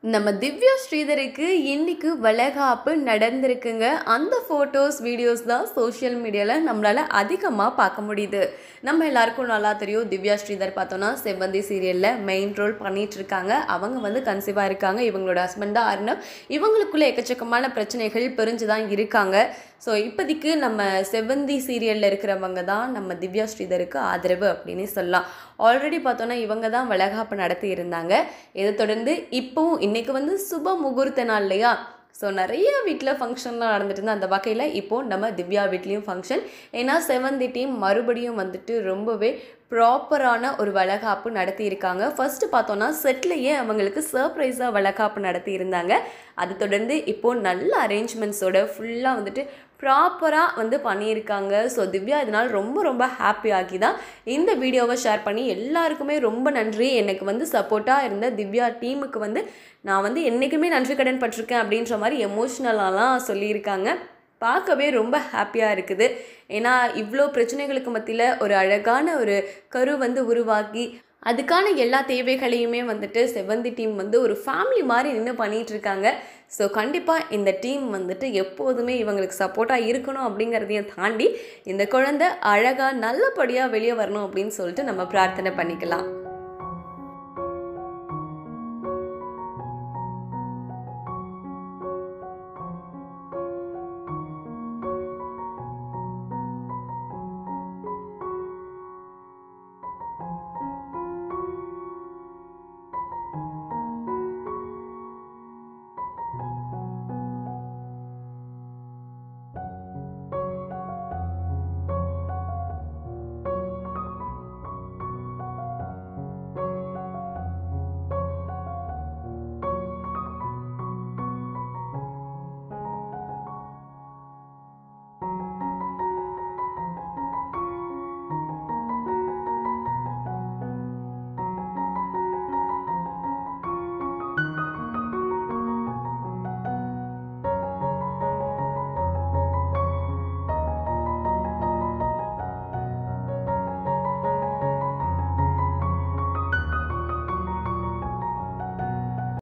நம்ம திவ்யா ஸ்ரீதருக்கு இன்னைக்கு வளகாப்பு நடந்திருக்குங்க அந்த ஃபோட்டோஸ் வீடியோஸ் தான் சோஷியல் மீடியாவில் நம்மளால் அதிகமாக பார்க்க முடியுது நம்ம எல்லாருக்கும் நல்லா தெரியும் திவ்யா ஸ்ரீதர் பார்த்தோன்னா செவ்வந்தி சீரியலில் மெயின் ரோல் பண்ணிட்டு இருக்காங்க அவங்க வந்து கன்சீவாக இருக்காங்க இவங்களோட ஹஸ்பண்ட் தான் அர்ணவ் இவங்களுக்குள்ள எக்கச்சக்கமான பிரச்சனைகள் பிரிஞ்சு தான் இருக்காங்க ஸோ இப்போதைக்கு நம்ம செவ்வந்தி சீரியலில் இருக்கிறவங்க தான் நம்ம திவ்யா ஸ்ரீதருக்கு ஆதரவு அப்படின்னு சொல்லலாம் ஆல்ரெடி பார்த்தோன்னா இவங்க தான் வளகாப்பு நடத்தி இருந்தாங்க இதை தொடர்ந்து இப்போவும் இன்னைக்கு வந்து சுப முகூர்த்த நாள் இல்லையா ஸோ நிறைய வீட்டில் ஃபங்க்ஷன்லாம் நடந்துட்டு இருந்தா அந்த வகையில் இப்போது நம்ம திவ்யா வீட்லேயும் ஃபங்க்ஷன் ஏன்னா செவந்தி டீம் மறுபடியும் வந்துட்டு ரொம்பவே ப்ராப்பரான ஒரு வளகாப்பு நடத்தியிருக்காங்க ஃபர்ஸ்ட் பார்த்தோன்னா செட்லேயே அவங்களுக்கு சர்ப்ரைஸாக வளகாப்பு நடத்தி இருந்தாங்க அது தொடர்ந்து இப்போது நல்ல அரேஞ்ச்மெண்ட்ஸோட ஃபுல்லாக வந்துட்டு ப்ராப்பராக வந்து பண்ணியிருக்காங்க ஸோ திவ்யா இதனால் ரொம்ப ரொம்ப ஹாப்பி ஆகி தான் இந்த வீடியோவை ஷேர் பண்ணி எல்லாருக்குமே ரொம்ப நன்றி எனக்கு வந்து சப்போர்ட்டாக இருந்த திவ்யா டீமுக்கு வந்து நான் வந்து என்றைக்குமே நன்றி கடன் பட்டிருக்கேன் அப்படின்ற மாதிரி எமோஷ்னலாலாம் சொல்லியிருக்காங்க பார்க்கவே ரொம்ப ஹாப்பியாக இருக்குது ஏன்னா இவ்வளோ பிரச்சனைகளுக்கு மத்தியில் ஒரு அழகான ஒரு கரு வந்து உருவாக்கி அதுக்கான எல்லா தேவைகளையுமே வந்துட்டு செவந்தி டீம் வந்து ஒரு ஃபேமிலி மாதிரி நின்று பண்ணிகிட்டு இருக்காங்க ஸோ கண்டிப்பாக இந்த டீம் வந்துட்டு எப்போதுமே இவங்களுக்கு சப்போர்ட்டாக இருக்கணும் அப்படிங்கிறதையும் தாண்டி இந்த குழந்தை அழகாக நல்லபடியாக வெளியே வரணும் அப்படின்னு சொல்லிட்டு நம்ம பிரார்த்தனை பண்ணிக்கலாம்